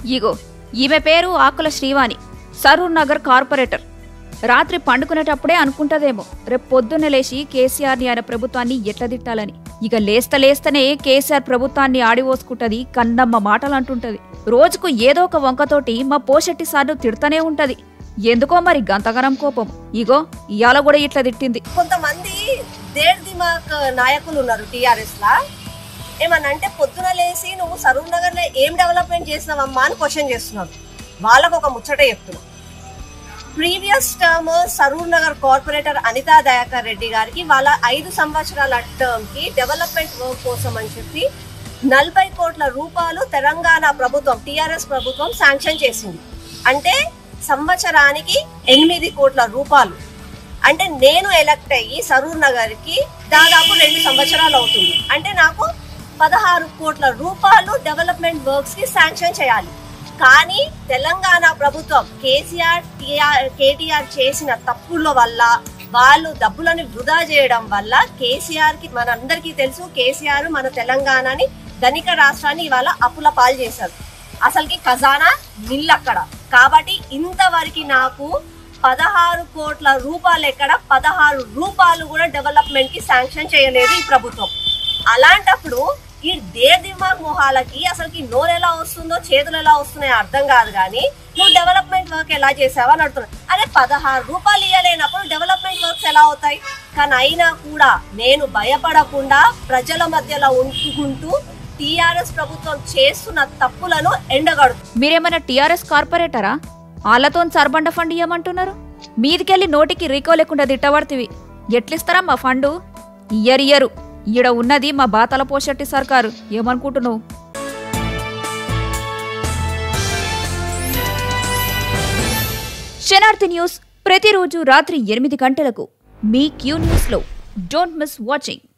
ఇగో ఈమె పేరు Akula Srivani Saroornagar corporator రాత్రి పండుకునేటప్పుడే అనుకుంటదేమో రేపు పొద్దున్న లేచి కేసీఆర్ని ఆయన ప్రభుత్వాన్ని ఎట్లా తిట్టాలని ఇక లేస్త లేస్తనే కేసీఆర్ ప్రభుత్వాన్ని ఆడివోసుకుంటది కన్నమ్మ మాటలు అంటుంటది రోజుకు ఏదో ఒక వంకతోటి మా పోషెట్టి సార్ను తిడతానే ఉంటది ఎందుకో మరి గంతగనం కోపం ఇగో ఇయాల కూడా ఇట్లా తిట్టింది కొంతమంది దేర్ దిమాక్ నాయకులు ఉన్నారు టిఆర్ఎస్ లా ఏమన్నా అంటే పొద్దున లేసి నువ్వు సరూర్ నగర్ లో ఏం డెవలప్మెంట్ చేసినావమ్మా అని క్వశ్చన్ చేస్తున్నారు వాళ్ళకు ఒక ముచ్చట చెప్తున్నా previous term Saroornagar corporator Anitha Dayakar Reddy గారికి వాళ్ళ ఐదు సంవత్సరాల టర్మ్ కి డెవలప్మెంట్ వర్క్ కోసం అని చెప్పి నలభై కోట్ల రూపాయలు తెలంగాణ ప్రభుత్వం టిఆర్ఎస్ ప్రభుత్వం శాంక్షన్ చేసింది అంటే సంవత్సరానికి ఎనిమిది కోట్ల రూపాయలు అంటే నేను ఎలక్ట్ అయ్యి సరూర్ నగర్ కి దాదాపు రెండు సంవత్సరాలు అవుతుంది అంటే నాకు పదహారు కోట్ల రూపాయలు డెవలప్మెంట్ వర్క్స్ కి శాంక్షన్ చేయాలి కానీ తెలంగాణ ప్రభుత్వం కేసీఆర్ టిఆర్ కేటీఆర్ చేసిన తప్పుల వల్ల వాళ్ళు డబ్బులను వృధా చేయడం వల్ల కేసీఆర్ కి మనందరికీ తెలుసు కేసీఆర్ మన తెలంగాణని ధనిక రాష్ట్రాన్ని ఇవాళ అప్పుల పాలు చేశారు అసలుకి ఖజానా నిల్ అక్కడ కాబట్టి ఇంతవరకు నాకు పదహారు కోట్ల రూపాయలు ఎక్కడ పదహారు రూపాయలు కూడా డెవలప్మెంట్ కి శాంక్షన్ చేయలేదు ఈ ప్రభుత్వం అలాంటప్పుడు ఈ దే దిమాగ్ మొహాలకి అసలుకి నోరు ఎలా వస్తుందో చేతులు ఎలా వస్తున్నాయో అర్థం కాదు కానీ నువ్వు డెవలప్మెంట్ వర్క్ ఎలా చేసావా అని అడుగుతున్నావు అరే పదహారు రూపాయలు ఇవ్వలేనప్పుడు డెవలప్మెంట్ వర్క్స్ ఎలా అవుతాయి కానీ అయినా కూడా నేను భయపడకుండా ప్రజల మధ్యలో ఉంటుకుంటూ టిఆర్ఎస్ ప్రభుత్వం చేస్తున్న తప్పులను ఎండగడు మీరేమైనా టీఆర్ఎస్ కార్పొరేటరా ఆళ్లతో సర్బండ ఫండ్ ఇయ్యమంటున్నారు మీదికెళ్ళి నోటికి రీకో లేకుండా తిట్టబడుతుంది ఎట్లిస్తారా మా ఫండు ఇయ్యరు ఇయ్యరు ఈడ ఉన్నది మా బాతల పోషెట్టి సర్కారు ఏమనుకుంటున్నావు శనార్థి న్యూస్ ప్రతిరోజు రాత్రి ఎనిమిది గంటలకు మీ క్యూ న్యూస్లో డోంట్ మిస్ వాచింగ్